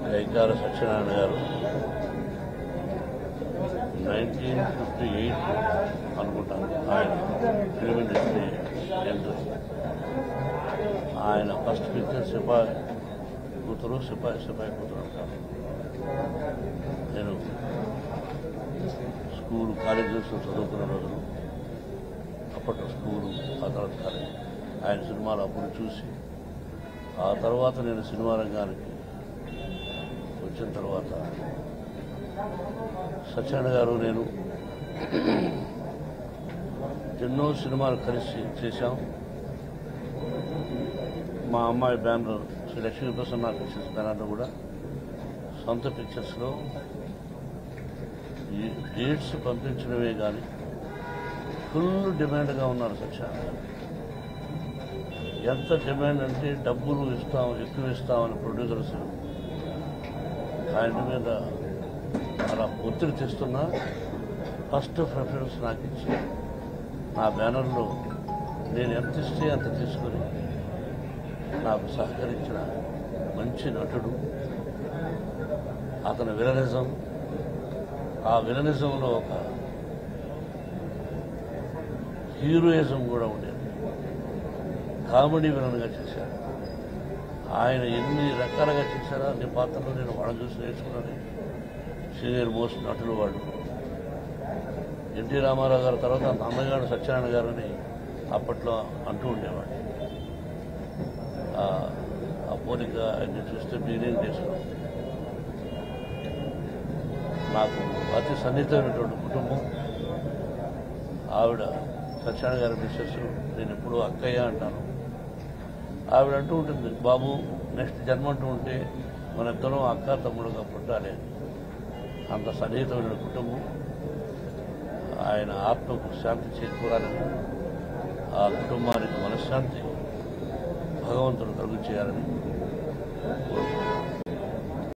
జైకార సత్యనారాయణ గారు nineteen fifty eight అనుకుంటాను ఆయన ఫిలిం ఇండస్ట్రీ ఎంట్రీ ఆయన ఫస్ట్ పిక్చర్ సిపాయి కూతురు సిపాయి సిపాయి కూతురు అంటారు నేను స్కూల్ కాలేజెస్ చదువుకున్న రోజులు అప్పట్లో స్కూలు ఆ తర్వాత కాలేజ్ ఆయన సినిమాలు అప్పుడు చూసి ఆ తర్వాత నేను సినిమా రంగానికి వచ్చిన తర్వాత సత్యనారాయణ గారు నేను ఎన్నో సినిమాలు కలిసి చేశాం మా అమ్మాయి బ్యానర్ శ్రీ లక్ష్మీ ప్రసన్న పిక్చర్స్ బ్యానర్లో కూడా సొంత పిక్చర్స్లో ఈ డేట్స్ పంపించడమే కానీ ఫుల్ డిమాండ్గా ఉన్నారు సత్యనారాయణ గారు ఎంత డిమాండ్ అంటే డబ్బులు ఇస్తాం ఎక్కువ ఇస్తామని ప్రొడ్యూసర్స్ ఆయన మీద అలా ఒత్తిడి తెస్తున్నా ఫస్ట్ ప్రిఫరెన్స్ నాకు ఇచ్చి నా బ్యానర్లో నేను ఎంత ఇస్తే అంత తీసుకొని నాకు సహకరించిన మంచి నటుడు అతని విలనిజం ఆ విలనిజంలో ఒక హీరోయిజం కూడా ఉండేది కామెడీ విలన్గా చేశారు ఆయన ఎన్ని రకాలుగా చేశారో అన్ని పాత్రలు నేను వాళ్ళని చూసి నేర్చుకున్నాను సీనియర్ మోస్ట్ నటులు వాళ్ళు ఎన్టీ రామారావు గారి తర్వాత అన్నగారు సత్యనారాయణ గారని అప్పట్లో అంటూ ఉండేవాడు ఆ- ఆ పోలిక ఆయన్ని చూస్తే బిగినింగ్ డేస్లో నాకు అతి సన్నిహితమైనటువంటి కుటుంబం ఆవిడ సత్యనారాయణ గారి మిస్సెస్ నేను ఎప్పుడూ అక్కయ్య అంటాను ఆవిడ అంటూ ఉంటుంది బాబు నెక్స్ట్ జన్మ అంటూ ఉంటే మన ఇద్దరం అక్క తమ్ముడుగా పుట్టాలి అని. అంత సన్నిహితమైన కుటుంబం ఆయన ఆత్మకు శాంతి చేకూరాలని ఆ కుటుంబానికి మనశ్శాంతి భగవంతుడు కలుగు చేయాలని కోరుకుంటున్నాను